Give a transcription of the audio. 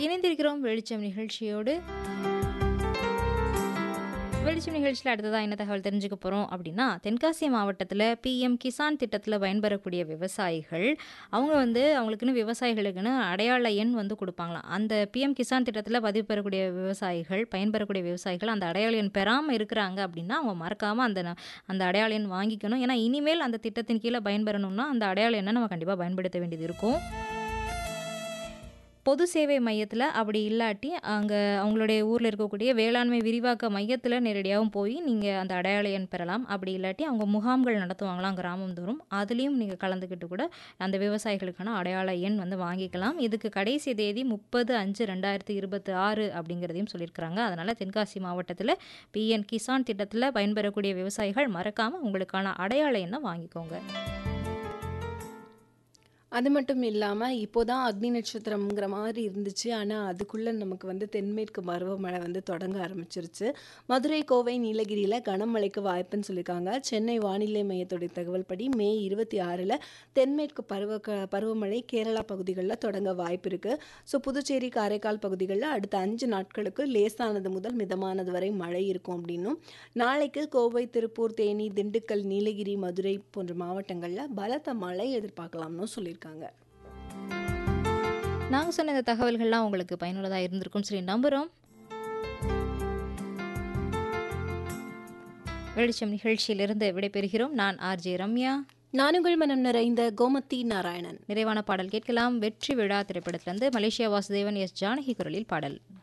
இணைந்திருக்கிறோம் வெளிச்சம் நிகழ்ச்சியோடு வெளிச்சம் நிகழ்ச்சியில் அடுத்ததாக என்ன தகவல் தெரிஞ்சுக்க போகிறோம் அப்படின்னா தென்காசி மாவட்டத்தில் பிஎம் கிசான் திட்டத்தில் பயன்பெறக்கூடிய விவசாயிகள் அவங்க வந்து அவங்களுக்குன்னு விவசாயிகளுக்குன்னு அடையாள எண் வந்து கொடுப்பாங்களாம் அந்த பிஎம் கிசான் திட்டத்தில் பதிவு பெறக்கூடிய விவசாயிகள் பயன்பெறக்கூடிய விவசாயிகள் அந்த அடையாள எண் பெறாமல் இருக்கிறாங்க அப்படின்னா அவங்க மறக்காமல் அந்த ந- அந்த அடையாள எண் வாங்கிக்கணும் ஏன்னா இனிமேல் அந்த திட்டத்தின் கீழே பயன்பெறணும்னா அந்த அடையாள எண்ணை நம்ம கண்டிப்பாக பயன்படுத்த வேண்டியது இருக்கும் பொது சேவை மையத்தில் அப்படி இல்லாட்டி அங்கே அவங்களுடைய ஊரில் இருக்கக்கூடிய வேளாண்மை விரிவாக்க மையத்தில் நேரடியாகவும் போய் நீங்கள் அந்த அடையாள எண் பெறலாம் அப்படி இல்லாட்டி அவங்க முகாம்கள் நடத்துவாங்களாம் கிராமம் தோறும் அதுலேயும் நீங்கள் கலந்துக்கிட்டு கூட அந்த விவசாயிகளுக்கான அடையாள எண் வந்து வாங்கிக்கலாம் இதுக்கு கடைசி தேதி முப்பது அஞ்சு ரெண்டாயிரத்தி இருபத்தி ஆறு அப்படிங்கிறதையும் சொல்லியிருக்கிறாங்க அதனால் தென்காசி மாவட்டத்தில் பிஎன் கிசான் திட்டத்தில் பயன்பெறக்கூடிய விவசாயிகள் மறக்காமல் உங்களுக்கான அடையாள எண்ணை வாங்கிக்கோங்க அது மட்டும் இல்லாமல் இப்போ தான் அக்னி நட்சத்திரம்ங்கிற மாதிரி இருந்துச்சு ஆனால் அதுக்குள்ளே நமக்கு வந்து தென்மேற்கு பருவமழை வந்து தொடங்க ஆரம்பிச்சிருச்சு மதுரை கோவை நீலகிரியில் கனமழைக்கு வாய்ப்புன்னு சொல்லியிருக்காங்க சென்னை வானிலை மையத்துடைய தகவல் படி மே இருபத்தி ஆறில் தென்மேற்கு பருவ க பருவமழை கேரளா பகுதிகளில் தொடங்க வாய்ப்பு இருக்குது ஸோ புதுச்சேரி காரைக்கால் பகுதிகளில் அடுத்த அஞ்சு நாட்களுக்கு லேசானது முதல் மிதமானது வரை மழை இருக்கும் அப்படின்னும் நாளைக்கு கோவை திருப்பூர் தேனி திண்டுக்கல் நீலகிரி மதுரை போன்ற மாவட்டங்களில் பலத்த மழை எதிர்பார்க்கலாம்னு சொல்லியிருக்காங்க நாங்கள் சொன்ன இந்த தகவல்கள்லாம் உங்களுக்கு பயனுள்ளதாக இருந்திருக்கும்னு சொல்லி நம்புகிறோம் வெளிச்சம் நிகழ்ச்சியிலிருந்து விடைபெறுகிறோம் நான் ஆர்ஜே ரம்யா நானுங்கள் மனம் நிறைந்த கோமதி நாராயணன் நிறைவான பாடல் கேட்கலாம் வெற்றி விழா திரைப்படத்திலிருந்து மலேசியா வாசுதேவன் எஸ் ஜானகி குரலில் பாடல்